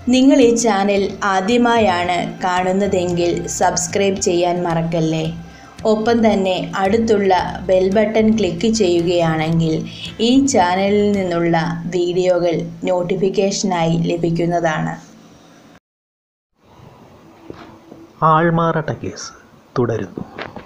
നിങ്ങൾ ഈ ചാനൽ ആദ്യമായാണ് കാണുന്നതെങ്കിൽ സബ്സ്ക്രൈബ് ചെയ്യാൻ മറക്കല്ലേ ഒപ്പം തന്നെ അടുത്തുള്ള ബെൽ ബട്ടൺ ക്ലിക്ക് ചെയ്യുകയാണെങ്കിൽ ഈ ചാനലിൽ നിന്നുള്ള വീഡിയോകൾ നോട്ടിഫിക്കേഷനായി ലഭിക്കുന്നതാണ് ആൾമാറാട്ട കേസ് തുടരുന്നു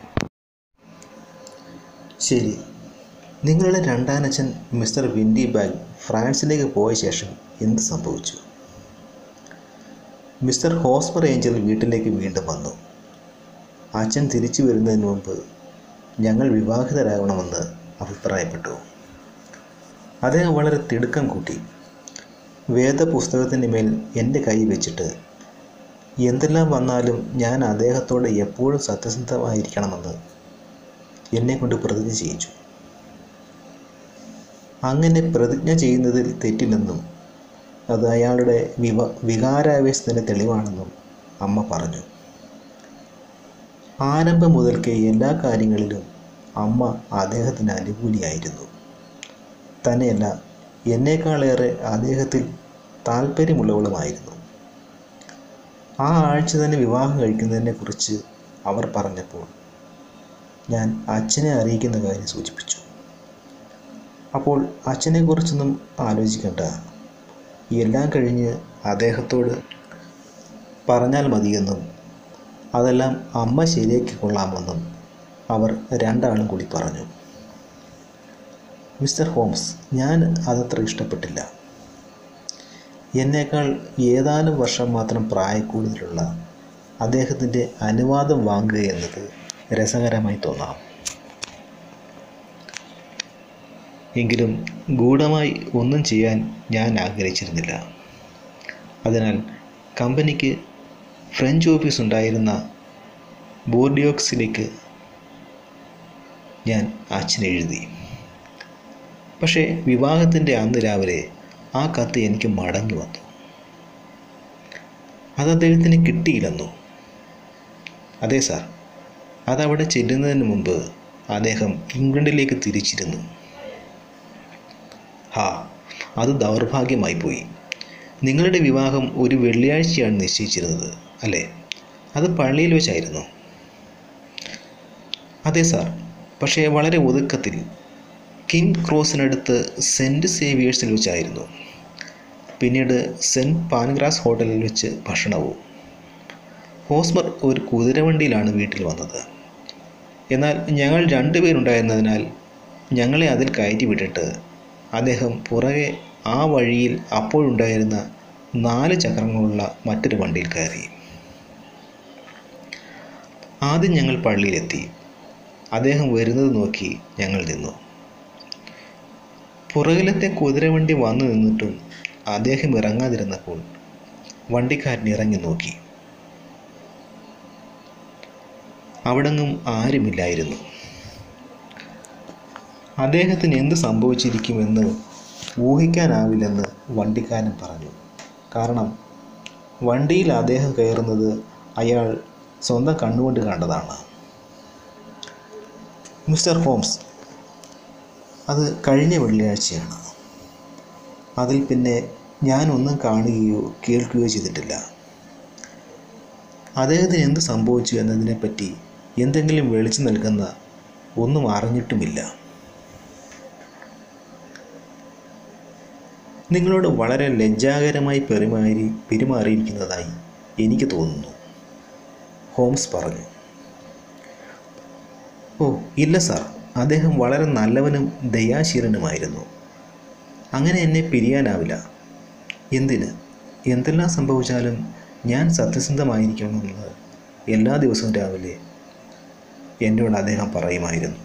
ശരി നിങ്ങളുടെ രണ്ടാനച്ഛൻ മിസ്റ്റർ വിൻഡി ബാഗ് ഫ്രാൻസിലേക്ക് പോയ ശേഷം എന്ത് സംഭവിച്ചു മിസ്റ്റർ ഹോസ്പർ ഏഞ്ചൽ വീട്ടിലേക്ക് വീണ്ടും വന്നു അച്ഛൻ തിരിച്ചു വരുന്നതിന് മുമ്പ് ഞങ്ങൾ വിവാഹിതരാകണമെന്ന് അഭിപ്രായപ്പെട്ടു അദ്ദേഹം വളരെ തിടുക്കം കൂട്ടി വേദപുസ്തകത്തിൻ്റെ മേൽ എൻ്റെ കൈ വെച്ചിട്ട് എന്തെല്ലാം വന്നാലും ഞാൻ അദ്ദേഹത്തോട് എപ്പോഴും സത്യസന്ധമായിരിക്കണമെന്ന് എന്നെ കൊണ്ട് പ്രതിജ്ഞ ചെയ്യിച്ചു അങ്ങനെ പ്രതിജ്ഞ ചെയ്യുന്നതിൽ തെറ്റില്ലെന്നും അത് അയാളുടെ വിവ വികാരാവേശത്തിൻ്റെ തെളിവാണെന്നും അമ്മ പറഞ്ഞു ആരംഭം മുതൽക്കേ എല്ലാ കാര്യങ്ങളിലും അമ്മ അദ്ദേഹത്തിന് അനുകൂലിയായിരുന്നു തന്നെയല്ല എന്നേക്കാളേറെ അദ്ദേഹത്തിൽ താല്പര്യമുള്ളവളുമായിരുന്നു ആ ആഴ്ച തന്നെ വിവാഹം കഴിക്കുന്നതിനെക്കുറിച്ച് അവർ പറഞ്ഞപ്പോൾ ഞാൻ അച്ഛനെ അറിയിക്കുന്ന കാര്യം സൂചിപ്പിച്ചു അപ്പോൾ അച്ഛനെക്കുറിച്ചൊന്നും ആലോചിക്കണ്ട എല്ലാം കഴിഞ്ഞ് അദ്ദേഹത്തോട് പറഞ്ഞാൽ മതിയെന്നും അതെല്ലാം അമ്മ ശരിയാക്കി കൊള്ളാമെന്നും അവർ രണ്ടാളും കൂടി പറഞ്ഞു മിസ്റ്റർ ഹോംസ് ഞാൻ അതത്ര ഇഷ്ടപ്പെട്ടില്ല എന്നേക്കാൾ ഏതാനും വർഷം മാത്രം പ്രായക്കൂടുതലുള്ള അദ്ദേഹത്തിൻ്റെ അനുവാദം വാങ്ങുക എന്നത് രസകരമായി തോന്നാം എങ്കിലും ഗൂഢമായി ഒന്നും ചെയ്യാൻ ഞാൻ ആഗ്രഹിച്ചിരുന്നില്ല അതിനാൽ കമ്പനിക്ക് ഫ്രഞ്ച് ഓഫീസ് ഉണ്ടായിരുന്ന ബോർഡിയോക്സിലേക്ക് ഞാൻ അച്ഛന് എഴുതി പക്ഷേ വിവാഹത്തിൻ്റെ അന്ന് രാവിലെ ആ കത്ത് എനിക്ക് മടങ്ങി വന്നു അത് അദ്ദേഹത്തിന് കിട്ടിയില്ലെന്നോ അതെ സാർ അതവിടെ ചെല്ലുന്നതിന് മുമ്പ് അദ്ദേഹം ഇംഗ്ലണ്ടിലേക്ക് തിരിച്ചിരുന്നു ഹാ അത് ദൗർഭാഗ്യമായി പോയി നിങ്ങളുടെ വിവാഹം ഒരു വെള്ളിയാഴ്ചയാണ് നിശ്ചയിച്ചിരുന്നത് അല്ലേ അത് പള്ളിയിൽ വെച്ചായിരുന്നു അതെ സാർ പക്ഷേ വളരെ ഒതുക്കത്തിൽ കിങ് ക്രോസിനടുത്ത് സെൻറ്റ് സേവിയേഴ്സിൽ വെച്ചായിരുന്നു പിന്നീട് സെൻറ്റ് പാൻഗ്രാസ് ഹോട്ടലിൽ വെച്ച് ഭക്ഷണവും ഹോസ്മർ ഒരു കുതിരവണ്ടിയിലാണ് വീട്ടിൽ വന്നത് എന്നാൽ ഞങ്ങൾ രണ്ടുപേരുണ്ടായിരുന്നതിനാൽ ഞങ്ങളെ അതിൽ കയറ്റി വിട്ടിട്ട് അദ്ദേഹം പുറകെ ആ വഴിയിൽ അപ്പോഴുണ്ടായിരുന്ന നാല് ചക്രങ്ങളുള്ള മറ്റൊരു വണ്ടിയിൽ കയറി ആദ്യം ഞങ്ങൾ പള്ളിയിലെത്തി അദ്ദേഹം വരുന്നത് നോക്കി ഞങ്ങൾ നിന്നു പുറകിലത്തെ കുതിരവണ്ടി വന്നു നിന്നിട്ടും അദ്ദേഹം ഇറങ്ങാതിരുന്നപ്പോൾ വണ്ടിക്കാരൻ ഇറങ്ങി നോക്കി അവിടെങ്ങും ആരുമില്ലായിരുന്നു അദ്ദേഹത്തിന് എന്ത് സംഭവിച്ചിരിക്കുമെന്ന് ഊഹിക്കാനാവില്ലെന്ന് വണ്ടിക്കാരൻ പറഞ്ഞു കാരണം വണ്ടിയിൽ അദ്ദേഹം കയറുന്നത് അയാൾ സ്വന്തം കണ്ണുകൊണ്ട് കണ്ടതാണ് മിസ്റ്റർ ഹോംസ് അത് കഴിഞ്ഞ വെള്ളിയാഴ്ചയാണ് അതിൽ പിന്നെ ഞാനൊന്നും കാണുകയോ കേൾക്കുകയോ ചെയ്തിട്ടില്ല അദ്ദേഹത്തിന് എന്ത് സംഭവിച്ചു എന്നതിനെപ്പറ്റി എന്തെങ്കിലും വെളിച്ചം നൽകുന്ന ഒന്നും അറിഞ്ഞിട്ടുമില്ല നിങ്ങളോട് വളരെ ലജ്ജാകരമായി പെരുമാറി പെരുമാറിയിരിക്കുന്നതായി എനിക്ക് തോന്നുന്നു ഹോംസ് പറഞ്ഞു ഓ ഇല്ല സാർ അദ്ദേഹം വളരെ നല്ലവനും ദയാശീലനുമായിരുന്നു അങ്ങനെ എന്നെ പിരിയാനാവില്ല എന്തിന് എന്തെല്ലാം സംഭവിച്ചാലും ഞാൻ സത്യസന്ധമായിരിക്കണമെന്ന് എല്ലാ ദിവസവും രാവിലെ എന്നോട് അദ്ദേഹം പറയുമായിരുന്നു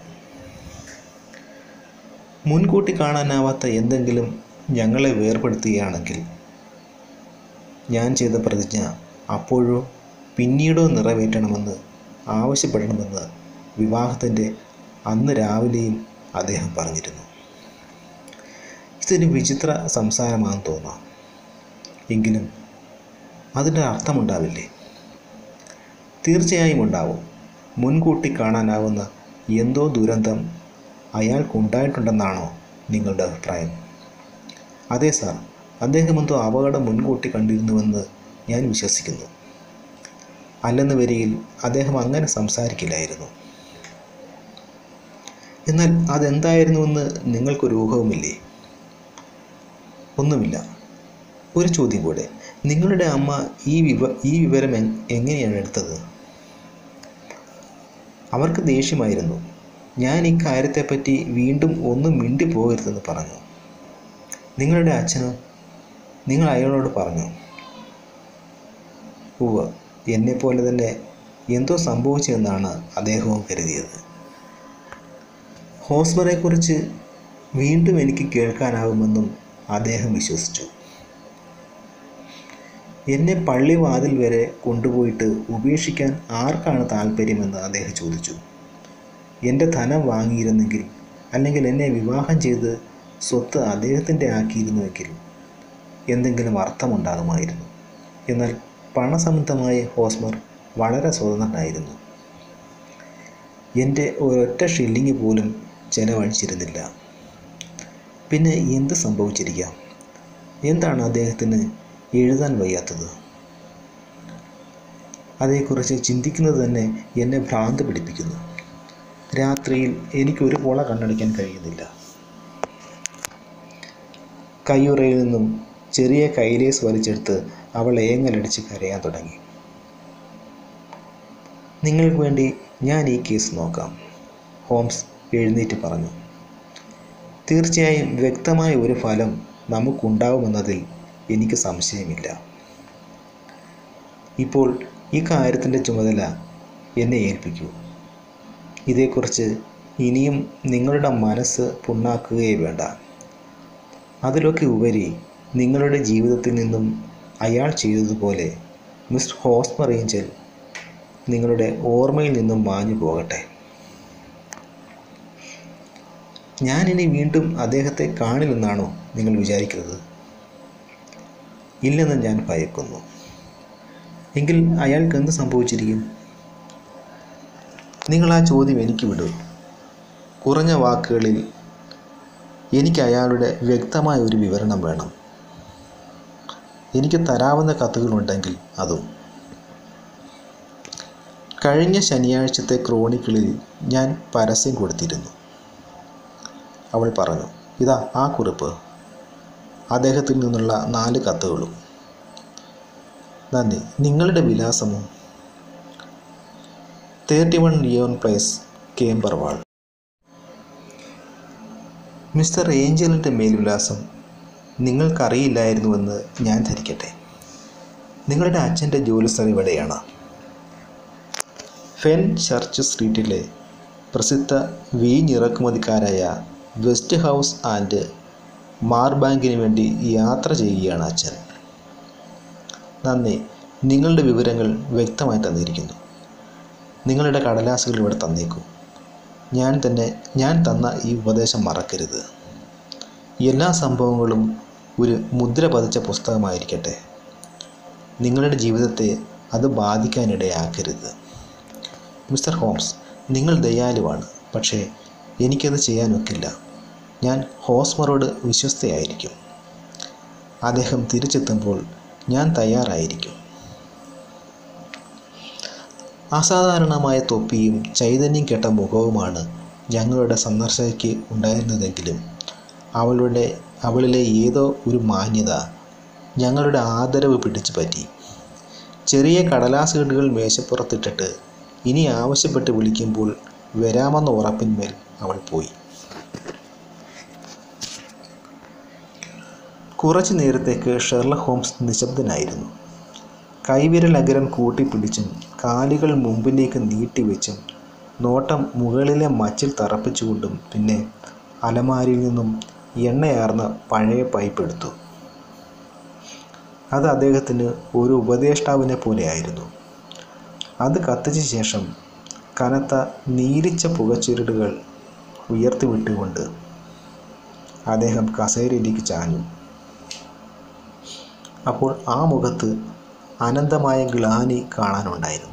മുൻകൂട്ടി കാണാനാവാത്ത എന്തെങ്കിലും ഞങ്ങളെ വേർപെടുത്തുകയാണെങ്കിൽ ഞാൻ ചെയ്ത പ്രതിജ്ഞ അപ്പോഴോ പിന്നീടോ നിറവേറ്റണമെന്ന് ആവശ്യപ്പെടണമെന്ന് വിവാഹത്തിൻ്റെ അന്ന് രാവിലെയും അദ്ദേഹം പറഞ്ഞിരുന്നു ഇതൊരു വിചിത്ര സംസാരമാണെന്ന് തോന്നാം എങ്കിലും അതിൻ്റെ അർത്ഥമുണ്ടാവില്ലേ തീർച്ചയായും ഉണ്ടാവും മുൻകൂട്ടി കാണാനാവുന്ന എന്തോ ദുരന്തം അയാൾക്കുണ്ടായിട്ടുണ്ടെന്നാണോ നിങ്ങളുടെ അഭിപ്രായം അതെ സാർ അദ്ദേഹം എന്തോ അപകടം മുൻകൂട്ടി കണ്ടിരുന്നുവെന്ന് ഞാൻ വിശ്വസിക്കുന്നു അല്ലെന്ന് വരികിൽ അദ്ദേഹം അങ്ങനെ സംസാരിക്കില്ലായിരുന്നു എന്നാൽ അതെന്തായിരുന്നുവെന്ന് നിങ്ങൾക്കൊരു ഊഹവുമില്ലേ ഒന്നുമില്ല ഒരു ചോദ്യം കൂടെ നിങ്ങളുടെ അമ്മ ഈ വിവ ഈ വിവരം എങ്- എങ്ങനെയാണ് എടുത്തത് അവർക്ക് ദേഷ്യമായിരുന്നു ഞാൻ ഈ കാര്യത്തെപ്പറ്റി വീണ്ടും ഒന്നും മിണ്ടി പോകരുതെന്ന് പറഞ്ഞു നിങ്ങളുടെ അച്ഛനോ നിങ്ങൾ അയാളോട് പറഞ്ഞു ഉവ്വ് എന്നെപ്പോലെ തന്നെ എന്തോ സംഭവിച്ചെന്നാണ് അദ്ദേഹവും കരുതിയത് ഹോസ്മറെക്കുറിച്ച് വീണ്ടും എനിക്ക് കേൾക്കാനാവുമെന്നും അദ്ദേഹം വിശ്വസിച്ചു എന്നെ പള്ളി വാതിൽ വരെ കൊണ്ടുപോയിട്ട് ഉപേക്ഷിക്കാൻ ആർക്കാണ് താല്പര്യമെന്ന് അദ്ദേഹം ചോദിച്ചു എൻ്റെ ധനം വാങ്ങിയിരുന്നെങ്കിൽ അല്ലെങ്കിൽ എന്നെ വിവാഹം ചെയ്ത് സ്വത്ത് അദ്ദേഹത്തിൻ്റെ ആക്കിയിരുന്നുവെങ്കിൽ എന്തെങ്കിലും അർത്ഥമുണ്ടാകുമായിരുന്നു എന്നാൽ പണസംബന്ധമായ ഹോസ്മർ വളരെ സ്വതന്ത്രനായിരുന്നു എൻ്റെ ഒരൊറ്റ ഷില്ലിങ് പോലും ചെലവഴിച്ചിരുന്നില്ല പിന്നെ എന്ത് സംഭവിച്ചിരിക്കാം എന്താണ് അദ്ദേഹത്തിന് എഴുതാൻ വയ്യാത്തത് അതേക്കുറിച്ച് ചിന്തിക്കുന്നത് തന്നെ എന്നെ ഭ്രാന്ത് പിടിപ്പിക്കുന്നു രാത്രിയിൽ എനിക്കൊരു പോള കണ്ണടിക്കാൻ കഴിയുന്നില്ല കയ്യുറയിൽ നിന്നും ചെറിയ കൈലേസ് വലിച്ചെടുത്ത് അവൾ ഏങ്ങലടിച്ച് കരയാൻ തുടങ്ങി നിങ്ങൾക്ക് വേണ്ടി ഞാൻ ഈ കേസ് നോക്കാം ഹോംസ് എഴുന്നേറ്റ് പറഞ്ഞു തീർച്ചയായും വ്യക്തമായ ഒരു ഫലം നമുക്കുണ്ടാവുമെന്നതിൽ എനിക്ക് സംശയമില്ല ഇപ്പോൾ ഈ കാര്യത്തിൻ്റെ ചുമതല എന്നെ ഏൽപ്പിക്കൂ ഇതേക്കുറിച്ച് ഇനിയും നിങ്ങളുടെ മനസ്സ് പുണ്ണാക്കുകയേ വേണ്ട അതിലൊക്കെ ഉപരി നിങ്ങളുടെ ജീവിതത്തിൽ നിന്നും അയാൾ ചെയ്തതുപോലെ മിസ്റ്റർ ഹോസ്മർ ഏഞ്ചൽ നിങ്ങളുടെ ഓർമ്മയിൽ നിന്നും മാഞ്ഞു പോകട്ടെ ഞാനിനി വീണ്ടും അദ്ദേഹത്തെ കാണില്ലെന്നാണോ നിങ്ങൾ വിചാരിക്കുന്നത് ഇല്ലെന്ന് ഞാൻ ഭയക്കുന്നു എങ്കിൽ അയാൾക്ക് എന്ത് സംഭവിച്ചിരിക്കും നിങ്ങൾ ആ ചോദ്യം എനിക്ക് വിടൂ കുറഞ്ഞ വാക്കുകളിൽ എനിക്ക് അയാളുടെ വ്യക്തമായ ഒരു വിവരണം വേണം എനിക്ക് തരാവുന്ന കത്തുകളുണ്ടെങ്കിൽ അതും കഴിഞ്ഞ ശനിയാഴ്ചത്തെ ക്രോണിക്കിളിൽ ഞാൻ പരസ്യം കൊടുത്തിരുന്നു അവൾ പറഞ്ഞു ഇതാ ആ കുറിപ്പ് അദ്ദേഹത്തിൽ നിന്നുള്ള നാല് കത്തുകളും നന്ദി നിങ്ങളുടെ വിലാസമോ thirty one Lyon place Camberwell mister ഏഞ്ചലിൻ്റെ മേൽവിലാസം നിങ്ങൾക്കറിയില്ലായിരുന്നുവെന്ന് ഞാൻ ധരിക്കട്ടെ നിങ്ങളുടെ അച്ഛൻ്റെ ജോലിസ്ഥലം ഇവിടെയാണ് ഫെൻ ചർച്ച് സ്ട്രീറ്റിലെ പ്രസിദ്ധ വീഞ്ഞിറക്കുമതിക്കാരായ വെസ്റ്റ് ഹൗസ് ആൻഡ് മാർബാങ്കിന് വേണ്ടി യാത്ര ചെയ്യുകയാണ് അച്ഛൻ നന്ദി നിങ്ങളുടെ വിവരങ്ങൾ വ്യക്തമായി തന്നിരിക്കുന്നു നിങ്ങളുടെ കടലാസുകൾ ഇവിടെ തന്നേക്കൂ ഞാൻ തന്നെ ഞാൻ തന്ന ഈ ഉപദേശം മറക്കരുത് എല്ലാ സംഭവങ്ങളും ഒരു മുദ്ര പതിച്ച പുസ്തകമായിരിക്കട്ടെ നിങ്ങളുടെ ജീവിതത്തെ അത് ബാധിക്കാനിടയാക്കരുത് മിസ്റ്റർ ഹോംസ് നിങ്ങൾ ദയാലുവാണ് പക്ഷേ എനിക്കത് ചെയ്യാനൊക്കില്ല ഞാൻ ഹോസ്മറോട് വിശ്വസ്തയായിരിക്കും അദ്ദേഹം തിരിച്ചെത്തുമ്പോൾ ഞാൻ തയ്യാറായിരിക്കും അസാധാരണമായ തൊപ്പിയും ചൈതന്യം കെട്ട മുഖവുമാണ് ഞങ്ങളുടെ സന്ദർശകയ്ക്ക് ഉണ്ടായിരുന്നതെങ്കിലും അവളുടെ അവളിലെ ഏതോ ഒരു മാന്യത ഞങ്ങളുടെ ആദരവ് പിടിച്ചു പറ്റി ചെറിയ കടലാസുകെട്ടുകൾ മേശപ്പുറത്തിട്ടിട്ട് ഇനി ആവശ്യപ്പെട്ട് വിളിക്കുമ്പോൾ വരാമെന്ന ഉറപ്പിന്മേൽ അവൾ പോയി കുറച്ചു നേരത്തേക്ക് ഷെർലക് ഹോംസ് നിശബ്ദനായിരുന്നു കൈവിരൽ അഗ്രം കൂട്ടിപ്പിടിച്ചും കാലുകൾ മുമ്പിലേക്ക് നീട്ടിവെച്ചും നോട്ടം മുകളിലെ മച്ചിൽ തറപ്പിച്ചുകൊണ്ടും പിന്നെ അലമാരിയിൽ നിന്നും എണ്ണയാർന്ന പഴയ പൈപ്പ് എടുത്തു അത് അദ്ദേഹത്തിന് ഒരു ഉപദേഷ്ടാവിനെ പോലെയായിരുന്നു അത് കത്തിച്ച ശേഷം കനത്ത നീരിച്ച പുകച്ചുരുടുകൾ ഉയർത്തിവിട്ടുകൊണ്ട് അദ്ദേഹം കസേരയിലേക്ക് ചാഞ്ഞു അപ്പോൾ ആ മുഖത്ത് അനന്തമായ ഗ്ലാനി കാണാനുണ്ടായിരുന്നു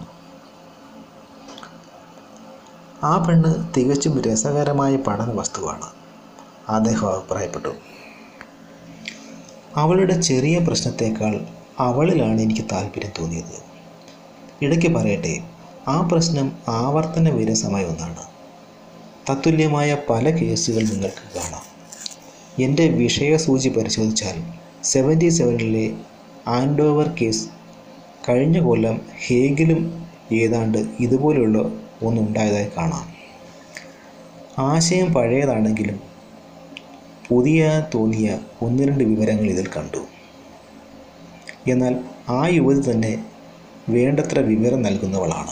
ആ പെണ്ണ് തികച്ചും രസകരമായ പഠന വസ്തുവാണ് അദ്ദേഹം അഭിപ്രായപ്പെട്ടു അവളുടെ ചെറിയ പ്രശ്നത്തേക്കാൾ അവളിലാണ് എനിക്ക് താല്പര്യം തോന്നിയത് ഇടയ്ക്ക് പറയട്ടെ ആ പ്രശ്നം ആവർത്തന വിരസമായ ഒന്നാണ് തത്തുല്യമായ പല കേസുകൾ നിങ്ങൾക്ക് കാണാം എൻ്റെ വിഷയസൂചി പരിശോധിച്ചാൽ സെവൻറ്റി സെവനിലെ ആൻഡോവർ കേസ് കഴിഞ്ഞ കൊല്ലം ഹേഗിലും ഏതാണ്ട് ഇതുപോലെയുള്ള ഒന്നുണ്ടായതായി കാണാം ആശയം പഴയതാണെങ്കിലും പുതിയ തോന്നിയ ഒന്ന് രണ്ട് വിവരങ്ങൾ ഇതിൽ കണ്ടു എന്നാൽ ആ യുവതി തന്നെ വേണ്ടത്ര വിവരം നൽകുന്നവളാണ്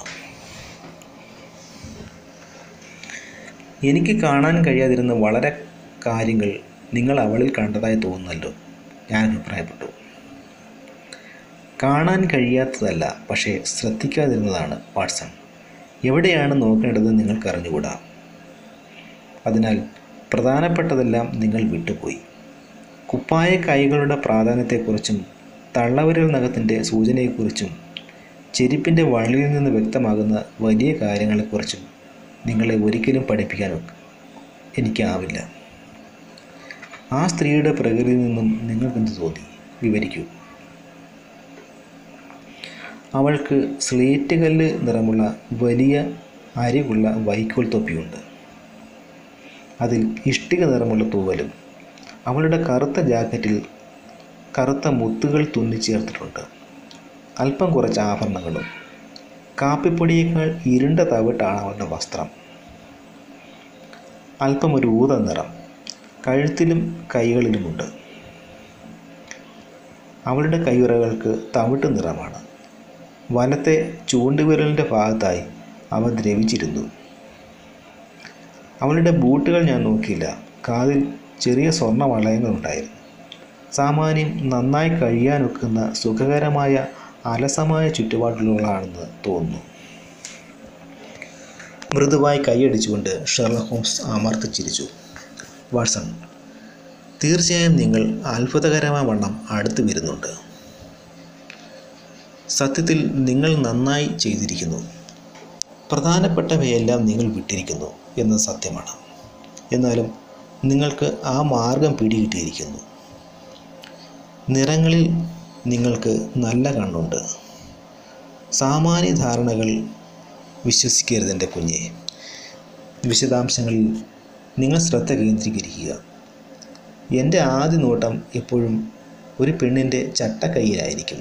എനിക്ക് കാണാൻ കഴിയാതിരുന്ന വളരെ കാര്യങ്ങൾ നിങ്ങൾ അവളിൽ കണ്ടതായി തോന്നുന്നല്ലോ ഞാൻ അഭിപ്രായപ്പെട്ടു കാണാൻ കഴിയാത്തതല്ല പക്ഷേ ശ്രദ്ധിക്കാതിരുന്നതാണ് വാട്സൺ എവിടെയാണ് നോക്കേണ്ടത് നിങ്ങൾക്ക് അറിഞ്ഞുകൂടാ അതിനാൽ പ്രധാനപ്പെട്ടതെല്ലാം നിങ്ങൾ വിട്ടുപോയി കുപ്പായ കൈകളുടെ പ്രാധാന്യത്തെക്കുറിച്ചും തള്ളവിരൽ നഖത്തിൻ്റെ സൂചനയെക്കുറിച്ചും ചെരുപ്പിൻ്റെ വള്ളിയിൽ നിന്ന് വ്യക്തമാകുന്ന വലിയ കാര്യങ്ങളെക്കുറിച്ചും നിങ്ങളെ ഒരിക്കലും പഠിപ്പിക്കാൻ എനിക്കാവില്ല ആ സ്ത്രീയുടെ പ്രകൃതിയിൽ നിന്നും നിങ്ങൾക്കെന്ത് തോന്നി വിവരിക്കൂ അവൾക്ക് സ്ലേറ്റ് കല്ല് നിറമുള്ള വലിയ അരികുള്ള വൈക്കോൽ തൊപ്പിയുണ്ട് അതിൽ ഇഷ്ടിക നിറമുള്ള തൂവലും അവളുടെ കറുത്ത ജാക്കറ്റിൽ കറുത്ത മുത്തുകൾ തുന്നി ചേർത്തിട്ടുണ്ട് അല്പം കുറച്ച് ആഭരണങ്ങളും കാപ്പിപ്പൊടിയേക്കാൾ ഇരുണ്ട തവിട്ടാണ് അവളുടെ വസ്ത്രം അല്പം ഒരു ഊത നിറം കഴുത്തിലും കൈകളിലുമുണ്ട് അവളുടെ കൈയുറകൾക്ക് തവിട്ട് നിറമാണ് വലത്തെ ചൂണ്ടുവിരലിൻ്റെ ഭാഗത്തായി അവ ദ്രവിച്ചിരുന്നു അവളുടെ ബൂട്ടുകൾ ഞാൻ നോക്കിയില്ല കാതിൽ ചെറിയ സ്വർണ്ണ വളയങ്ങളുണ്ടായിരുന്നു സാമാന്യം നന്നായി കഴിയാനൊക്കുന്ന സുഖകരമായ അലസമായ ചുറ്റുപാടുകളാണെന്ന് തോന്നുന്നു മൃദുവായി കൈയടിച്ചുകൊണ്ട് ഷെർലക് ഹോംസ് അമർത്തിച്ചിരിച്ചു വാട്സൺ തീർച്ചയായും നിങ്ങൾ അത്ഭുതകരമായ വണ്ണം അടുത്ത് വരുന്നുണ്ട് സത്യത്തിൽ നിങ്ങൾ നന്നായി ചെയ്തിരിക്കുന്നു പ്രധാനപ്പെട്ടവയെല്ലാം നിങ്ങൾ വിട്ടിരിക്കുന്നു എന്നത് സത്യമാണ് എന്നാലും നിങ്ങൾക്ക് ആ മാർഗം പിടികിട്ടിയിരിക്കുന്നു നിറങ്ങളിൽ നിങ്ങൾക്ക് നല്ല കണ്ണുണ്ട് സാമാന്യ ധാരണകൾ വിശ്വസിക്കരുത് എൻ്റെ കുഞ്ഞെ വിശദാംശങ്ങളിൽ നിങ്ങൾ ശ്രദ്ധ കേന്ദ്രീകരിക്കുക എൻ്റെ ആദ്യ നോട്ടം എപ്പോഴും ഒരു പെണ്ണിൻ്റെ ചട്ടക്കൈയിലായിരിക്കും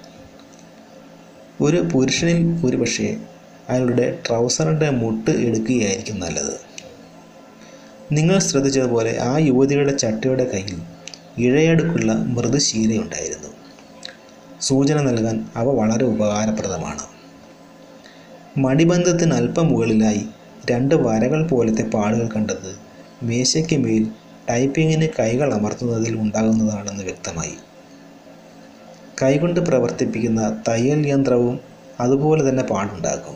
ഒരു പുരുഷനിൽ ഒരുപക്ഷെ അയാളുടെ ട്രൗസറിൻ്റെ മുട്ട് എടുക്കുകയായിരിക്കും നല്ലത് നിങ്ങൾ ശ്രദ്ധിച്ചതുപോലെ ആ യുവതിയുടെ ചട്ടയുടെ കയ്യിൽ ഇഴയടുക്കുള്ള മൃദുശീലയുണ്ടായിരുന്നു സൂചന നൽകാൻ അവ വളരെ ഉപകാരപ്രദമാണ് മടിബന്ധത്തിന് അല്പം മുകളിലായി രണ്ട് വരകൾ പോലത്തെ പാടുകൾ കണ്ടത് മേശയ്ക്ക് മേൽ ടൈപ്പിങ്ങിന് കൈകൾ അമർത്തുന്നതിൽ ഉണ്ടാകുന്നതാണെന്ന് വ്യക്തമായി കൈകൊണ്ട് പ്രവർത്തിപ്പിക്കുന്ന തയ്യൽ യന്ത്രവും അതുപോലെ തന്നെ പാടുണ്ടാക്കും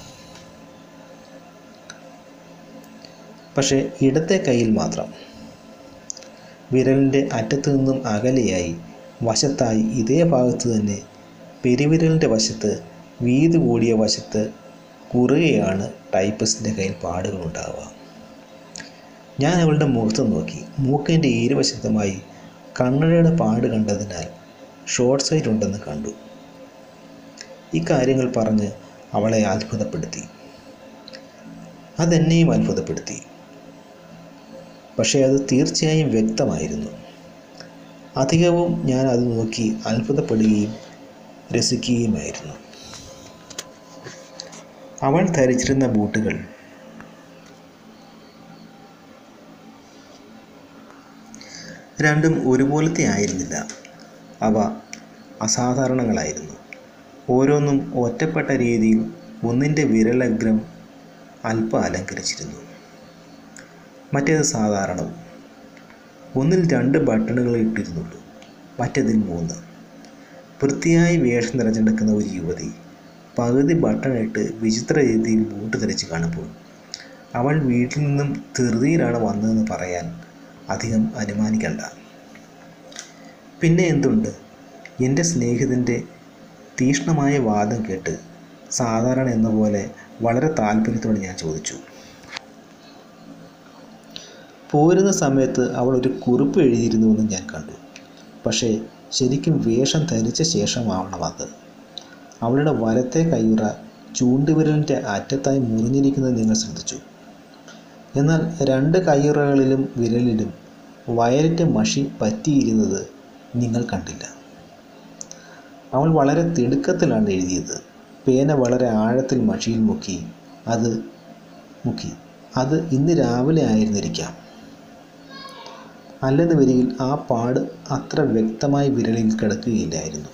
പക്ഷേ ഇടത്തെ കൈയിൽ മാത്രം വിരലിൻ്റെ അറ്റത്തു നിന്നും അകലെയായി വശത്തായി ഇതേ ഭാഗത്ത് തന്നെ പെരുവിരലിൻ്റെ വശത്ത് വീതി കൂടിയ വശത്ത് കുറുകയാണ് ടൈപ്പിസ്റ്റിൻ്റെ കയ്യിൽ പാടുകൾ ഉണ്ടാവുക ഞാൻ അവളുടെ മുഖത്ത് നോക്കി മൂക്കിൻ്റെ ഇരുവശത്തുമായി കണ്ണടയുടെ പാട് കണ്ടതിനാൽ ഷോർട്ട് സൈറ്റ് ഉണ്ടെന്ന് കണ്ടു ഇക്കാര്യങ്ങൾ പറഞ്ഞ് അവളെ അത്ഭുതപ്പെടുത്തി അതെന്നെയും അത്ഭുതപ്പെടുത്തി പക്ഷേ അത് തീർച്ചയായും വ്യക്തമായിരുന്നു അധികവും ഞാൻ അത് നോക്കി അത്ഭുതപ്പെടുകയും രസിക്കുകയുമായിരുന്നു അവൾ ധരിച്ചിരുന്ന ബൂട്ടുകൾ രണ്ടും ഒരുപോലത്തെ ആയിരുന്നില്ല അവ അസാധാരണങ്ങളായിരുന്നു ഓരോന്നും ഒറ്റപ്പെട്ട രീതിയിൽ ഒന്നിൻ്റെ വിരലഗ്രം അല്പം അലങ്കരിച്ചിരുന്നു മറ്റേത് സാധാരണവും ഒന്നിൽ രണ്ട് ബട്ടണുകൾ ഇട്ടിരുന്നുള്ളൂ മറ്റേതിൽ മൂന്ന് വൃത്തിയായി വേഷം തിരഞ്ഞെടുക്കുന്ന ഒരു യുവതി പകുതി ബട്ടൺ ഇട്ട് വിചിത്ര രീതിയിൽ ബൂട്ട് ധരിച്ച് കാണുമ്പോൾ അവൾ വീട്ടിൽ നിന്നും ധൃതിയിലാണ് വന്നതെന്ന് പറയാൻ അധികം അനുമാനിക്കണ്ട പിന്നെ എന്തുണ്ട് എൻ്റെ സ്നേഹിതൻ്റെ തീക്ഷ്ണമായ വാദം കേട്ട് സാധാരണ എന്ന പോലെ വളരെ താല്പര്യത്തോടെ ഞാൻ ചോദിച്ചു പോരുന്ന സമയത്ത് അവൾ ഒരു കുറിപ്പ് എഴുതിയിരുന്നുവെന്ന് ഞാൻ കണ്ടു പക്ഷേ ശരിക്കും വേഷം ധരിച്ച ശേഷമാവണം അത് അവളുടെ വലത്തെ കയ്യുറ ചൂണ്ടുവിരലിൻ്റെ അറ്റത്തായി മുറിഞ്ഞിരിക്കുന്നത് നിങ്ങൾ ശ്രദ്ധിച്ചു എന്നാൽ രണ്ട് കയ്യുറകളിലും വിരലിലും വയലറ്റ് മഷി പറ്റിയിരുന്നത് നിങ്ങൾ കണ്ടില്ല അവൾ വളരെ തിടുക്കത്തിലാണ് എഴുതിയത് പേന വളരെ ആഴത്തിൽ മഷിയിൽ മുക്കി അത് മുക്കി അത് ഇന്ന് രാവിലെ ആയിരുന്നിരിക്കാം അല്ലെന്ന് വരികിൽ ആ പാട് അത്ര വ്യക്തമായി വിരലിൽ കിടക്കുകയില്ലായിരുന്നു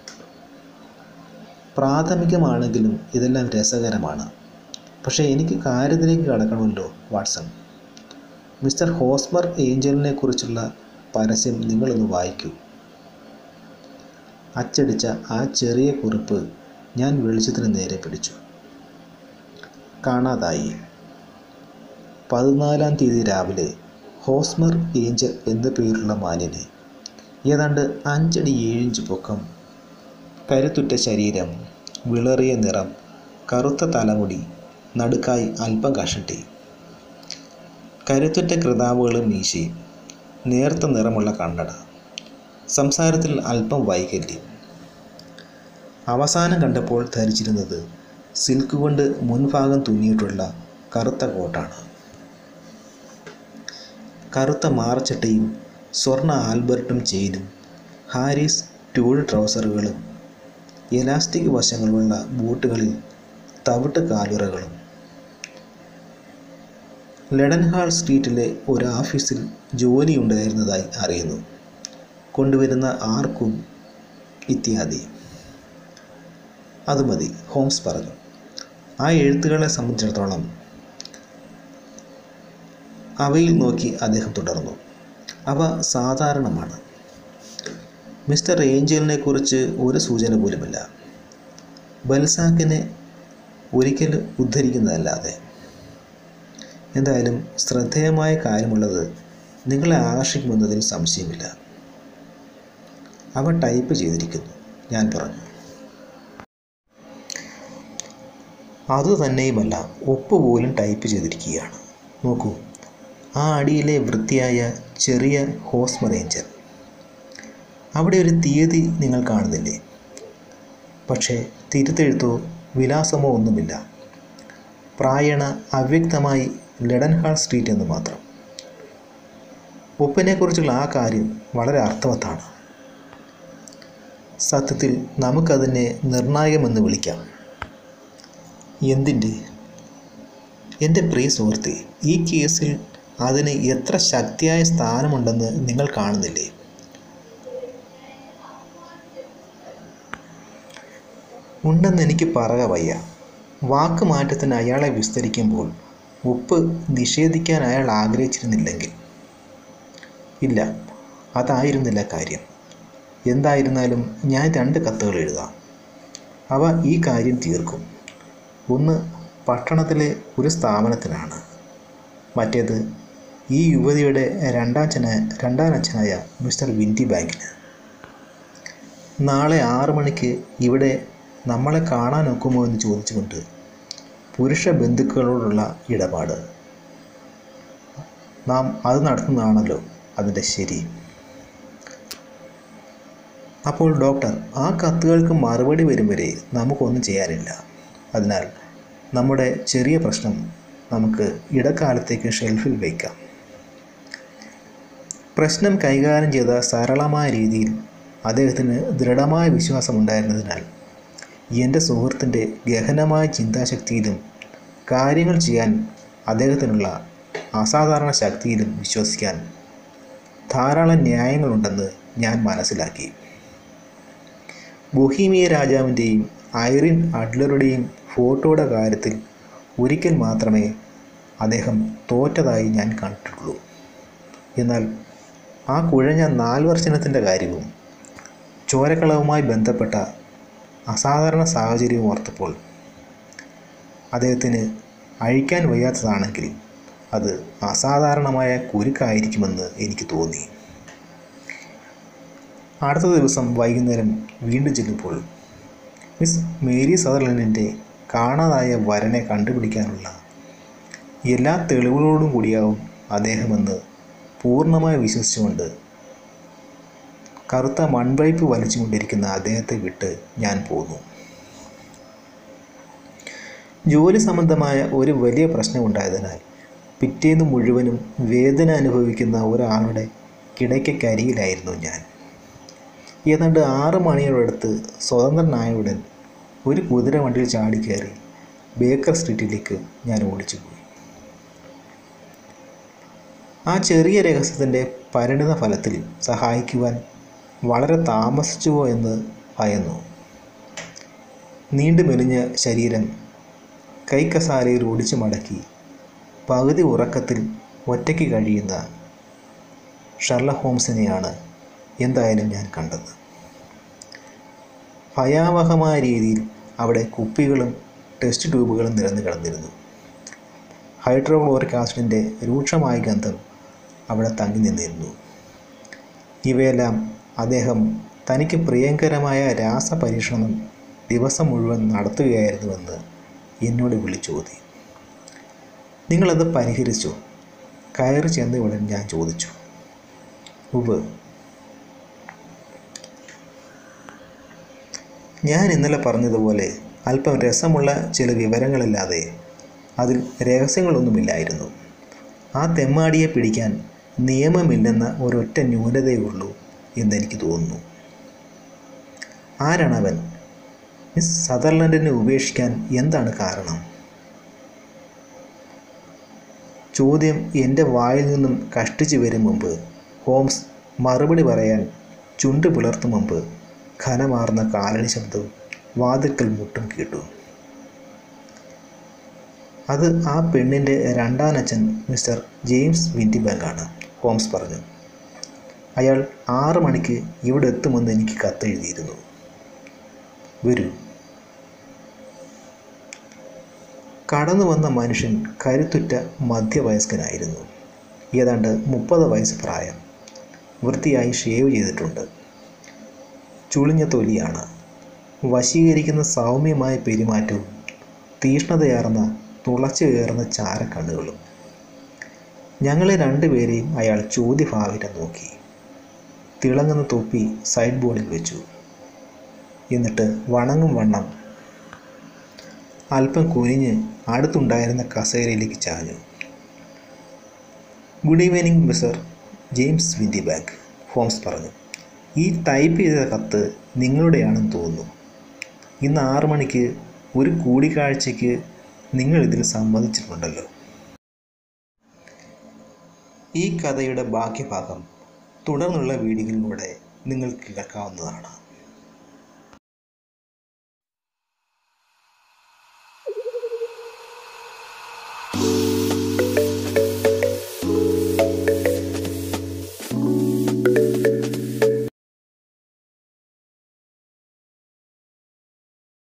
പ്രാഥമികമാണെങ്കിലും ഇതെല്ലാം രസകരമാണ് പക്ഷേ എനിക്ക് കാര്യത്തിലേക്ക് കടക്കണമല്ലോ വാട്സൺ മിസ്റ്റർ ഹോസ്മർ ഏഞ്ചലിനെ കുറിച്ചുള്ള പരസ്യം നിങ്ങളൊന്ന് വായിക്കൂ അച്ചടിച്ച ആ ചെറിയ കുറിപ്പ് ഞാൻ വെളിച്ചത്തിന് നേരെ പിടിച്ചു കാണാതായി പതിനാലാം തീയതി രാവിലെ ഹോസ്മർ ഏഞ്ചൽ എന്ന പേരുള്ള മാന്യനെ ഏതാണ്ട് അഞ്ചടി ഏഴിഞ്ച് പൊക്കം കരുത്തുറ്റ ശരീരം വിളറിയ നിറം കറുത്ത തലമുടി നടുക്കായി അല്പം കഷട്ടി കരുത്തുറ്റ കൃതാവുകളും മീശയും നേർത്ത നിറമുള്ള കണ്ണട സംസാരത്തിൽ അല്പം വൈകല്യം അവസാനം കണ്ടപ്പോൾ ധരിച്ചിരുന്നത് സിൽക്ക് കൊണ്ട് മുൻഭാഗം തുന്നിയിട്ടുള്ള കറുത്ത കോട്ടാണ് കറുത്ത മാറച്ചട്ടയും സ്വർണ്ണ ആൽബർട്ടും ചെയിനും ഹാരിസ് ടൂഡ് ട്രൗസറുകളും എലാസ്റ്റിക് വശങ്ങളുള്ള ബൂട്ടുകളിൽ തവിട്ട് കാലുറകളും ലഡൻഹാൾ സ്ട്രീറ്റിലെ ഒരു ഓഫീസിൽ ജോലിയുണ്ടായിരുന്നതായി അറിയുന്നു കൊണ്ടുവരുന്ന ആർക്കും ഇത്യാദി അത് മതി ഹോംസ് പറഞ്ഞു ആ എഴുത്തുകളെ സംബന്ധിച്ചിടത്തോളം അവയിൽ നോക്കി അദ്ദേഹം തുടർന്നു അവ സാധാരണമാണ് മിസ്റ്റർ ഏഞ്ചലിനെ കുറിച്ച് ഒരു സൂചന പോലുമില്ല ബൽസാക്കിനെ ഒരിക്കൽ ഉദ്ധരിക്കുന്നതല്ലാതെ എന്തായാലും ശ്രദ്ധേയമായ കാര്യമുള്ളത് നിങ്ങളെ ആകർഷിക്കുമെന്നതിൽ സംശയമില്ല അവ ടൈപ്പ് ചെയ്തിരിക്കുന്നു ഞാൻ പറഞ്ഞു അതുതന്നെയുമല്ല ഒപ്പ് പോലും ടൈപ്പ് ചെയ്തിരിക്കുകയാണ് നോക്കൂ ആ അടിയിലെ വൃത്തിയായ ചെറിയ ഹോസ്മർ ഏഞ്ചൽ അവിടെ ഒരു തീയതി നിങ്ങൾ കാണുന്നില്ലേ പക്ഷേ തിരുത്തെഴുത്തോ വിലാസമോ ഒന്നുമില്ല പ്രായണ അവ്യക്തമായി ലഡൻഹാൾ സ്ട്രീറ്റ് എന്ന് മാത്രം ഒപ്പിനെക്കുറിച്ചുള്ള ആ കാര്യം വളരെ അർത്ഥവത്താണ് സത്യത്തിൽ നമുക്കതിനെ നിർണായകമെന്ന് വിളിക്കാം എന്തിൻ്റെ എൻ്റെ പ്രിയ സുഹൃത്തെ ഈ കേസിൽ അതിന് എത്ര ശക്തിയായ സ്ഥാനമുണ്ടെന്ന് നിങ്ങൾ കാണുന്നില്ലേ ഉണ്ടെന്ന് എനിക്ക് പറക വയ്യ വാക്ക് മാറ്റത്തിന് അയാളെ വിസ്തരിക്കുമ്പോൾ ഉപ്പ് നിഷേധിക്കാൻ അയാൾ ആഗ്രഹിച്ചിരുന്നില്ലെങ്കിൽ ഇല്ല അതായിരുന്നില്ല കാര്യം എന്തായിരുന്നാലും ഞാൻ രണ്ട് കത്തുകൾ എഴുതാം അവ ഈ കാര്യം തീർക്കും ഒന്ന് പട്ടണത്തിലെ ഒരു സ്ഥാപനത്തിനാണ് മറ്റേത് ഈ യുവതിയുടെ രണ്ടാച്ചന രണ്ടാം അച്ഛനായ മിസ്റ്റർ വിൻറ്റി ബാങ്കിന് നാളെ ആറു മണിക്ക് ഇവിടെ നമ്മളെ കാണാൻ ഒക്കുമോ എന്ന് ചോദിച്ചുകൊണ്ട് പുരുഷ ബന്ധുക്കളോടുള്ള ഇടപാട് നാം അത് നടത്തുന്നതാണല്ലോ അതിൻ്റെ ശരി അപ്പോൾ ഡോക്ടർ ആ കത്തുകൾക്ക് മറുപടി വരും വരെ നമുക്കൊന്നും ചെയ്യാനില്ല അതിനാൽ നമ്മുടെ ചെറിയ പ്രശ്നം നമുക്ക് ഇടക്കാലത്തേക്ക് ഷെൽഫിൽ വയ്ക്കാം പ്രശ്നം കൈകാര്യം ചെയ്ത സരളമായ രീതിയിൽ അദ്ദേഹത്തിന് ദൃഢമായ വിശ്വാസമുണ്ടായിരുന്നതിനാൽ എൻ്റെ സുഹൃത്തിൻ്റെ ഗഹനമായ ചിന്താശക്തിയിലും കാര്യങ്ങൾ ചെയ്യാൻ അദ്ദേഹത്തിനുള്ള അസാധാരണ ശക്തിയിലും വിശ്വസിക്കാൻ ധാരാളം ന്യായങ്ങളുണ്ടെന്ന് ഞാൻ മനസ്സിലാക്കി ബൊഹീമിയ രാജാവിൻ്റെയും ഐറിൻ അഡ്ലറുടെയും ഫോട്ടോയുടെ കാര്യത്തിൽ ഒരിക്കൽ മാത്രമേ അദ്ദേഹം തോറ്റതായി ഞാൻ കണ്ടിട്ടുള്ളൂ എന്നാൽ ആ കുഴഞ്ഞ നാൽവർഷണത്തിൻ്റെ കാര്യവും ചോരക്കളവുമായി ബന്ധപ്പെട്ട അസാധാരണ സാഹചര്യവും ഓർത്തപ്പോൾ അദ്ദേഹത്തിന് അഴിക്കാൻ വയ്യാത്തതാണെങ്കിൽ അത് അസാധാരണമായ കുരുക്കായിരിക്കുമെന്ന് എനിക്ക് തോന്നി അടുത്ത ദിവസം വൈകുന്നേരം വീണ്ടും ചെല്ലുമ്പോൾ മിസ് മേരി സദർലൻഡിൻ്റെ കാണാതായ വരനെ കണ്ടുപിടിക്കാനുള്ള എല്ലാ തെളിവുകളോടും കൂടിയാവും അദ്ദേഹമെന്ന് പൂർണ്ണമായി വിശ്വസിച്ചുകൊണ്ട് കറുത്ത മൺപൈപ്പ് വലിച്ചുകൊണ്ടിരിക്കുന്ന അദ്ദേഹത്തെ വിട്ട് ഞാൻ പോന്നു ജോലി സംബന്ധമായ ഒരു വലിയ പ്രശ്നമുണ്ടായതിനാൽ പിറ്റേന്ന് മുഴുവനും വേദന അനുഭവിക്കുന്ന ഒരാളുടെ കിടയ്ക്കരിയിലായിരുന്നു ഞാൻ ഏതാണ്ട് ആറ് മണിയോടടുത്ത് സ്വതന്ത്രനായ ഉടൻ ഒരു കുതിര വണ്ടിയിൽ ചാടിക്കയറി ബേക്കർ സ്ട്രീറ്റിലേക്ക് ഞാൻ ഓടിച്ചു പോയി ആ ചെറിയ രഹസ്യത്തിൻ്റെ പരിണിത ഫലത്തിൽ സഹായിക്കുവാൻ വളരെ താമസിച്ചുവോ എന്ന് ഭയന്നു നീണ്ടു മെലിഞ്ഞ ശരീരം കൈക്കസാലയിൽ ഓടിച്ചു മടക്കി പകുതി ഉറക്കത്തിൽ ഒറ്റയ്ക്ക് കഴിയുന്ന ഷർല ഹോംസിനെയാണ് എന്തായാലും ഞാൻ കണ്ടത് ഭയാവഹമായ രീതിയിൽ അവിടെ കുപ്പികളും ടെസ്റ്റ് ട്യൂബുകളും നിരന്നു കിടന്നിരുന്നു ഹൈഡ്രോക്ലോറിക് ആസിഡിൻ്റെ രൂക്ഷമായ ഗന്ധം അവിടെ തങ്ങി നിന്നിരുന്നു ഇവയെല്ലാം അദ്ദേഹം തനിക്ക് പ്രിയങ്കരമായ രാസപരീക്ഷണം ദിവസം മുഴുവൻ നടത്തുകയായിരുന്നുവെന്ന് എന്നോട് വിളിച്ചോതി നിങ്ങളത് പരിഹരിച്ചു കയറി ചെന്ന ഉടൻ ഞാൻ ചോദിച്ചു ഉവ് ഞാൻ ഇന്നലെ പറഞ്ഞതുപോലെ അല്പം രസമുള്ള ചില വിവരങ്ങളില്ലാതെ അതിൽ രഹസ്യങ്ങളൊന്നുമില്ലായിരുന്നു ആ തെമ്മാടിയെ പിടിക്കാൻ നിയമമില്ലെന്ന ഒരൊറ്റ ന്യൂനതയേ ഉള്ളൂ എന്നെനിക്ക് തോന്നുന്നു ആരാണവൻ മിസ് സദർലൻഡിനെ ഉപേക്ഷിക്കാൻ എന്താണ് കാരണം ചോദ്യം എൻ്റെ വായിൽ നിന്നും കഷ്ടിച്ചു വരും മുമ്പ് ഹോംസ് മറുപടി പറയാൻ ചുണ്ട് പിളർത്തും മുമ്പ് ഘനമാർന്ന കാലടി ശബ്ദവും വാതിൽക്കൽ മുട്ടും കേട്ടു അത് ആ പെണ്ണിൻ്റെ രണ്ടാനച്ഛൻ മിസ്റ്റർ ജെയിംസ് വിൻറ്റിബാങ്കാണ് ഹോംസ് പറഞ്ഞു അയാൾ ആറ് മണിക്ക് ഇവിടെ എത്തുമെന്ന് എനിക്ക് കത്തെഴുതിയിരുന്നു വരൂ കടന്നു വന്ന മനുഷ്യൻ കരുത്തുറ്റ മധ്യവയസ്കനായിരുന്നു ഏതാണ്ട് മുപ്പത് വയസ്സ് പ്രായം വൃത്തിയായി ഷേവ് ചെയ്തിട്ടുണ്ട് ചുളിഞ്ഞ തൊലിയാണ് വശീകരിക്കുന്ന സൗമ്യമായ പെരുമാറ്റവും തീഷ്ണതയാർന്ന തുളച്ചു കയറുന്ന ചാരക്കണ്ണുകളും ഞങ്ങളെ രണ്ടുപേരെയും അയാൾ ചോദ്യഭാവിനെ നോക്കി തിളങ്ങുന്ന തൊപ്പി സൈഡ് ബോർഡിൽ വെച്ചു എന്നിട്ട് വണങ്ങും വണ്ണം അല്പം കുനിഞ്ഞ് അടുത്തുണ്ടായിരുന്ന കസേരയിലേക്ക് ചാഞ്ഞു good evening mister James Windibank Holmes പറഞ്ഞു ഈ ടൈപ്പ് ചെയ്ത കത്ത് നിങ്ങളുടെയാണെന്ന് തോന്നുന്നു ഇന്ന് ആറു മണിക്ക് ഒരു കൂടിക്കാഴ്ചയ്ക്ക് നിങ്ങൾ ഇതിൽ സമ്മതിച്ചിട്ടുണ്ടല്ലോ ഈ കഥയുടെ ബാക്കി ഭാഗം തുടർന്നുള്ള വീഡിയോയിലൂടെ നിങ്ങൾക്ക് കേൾക്കാവുന്നതാണ്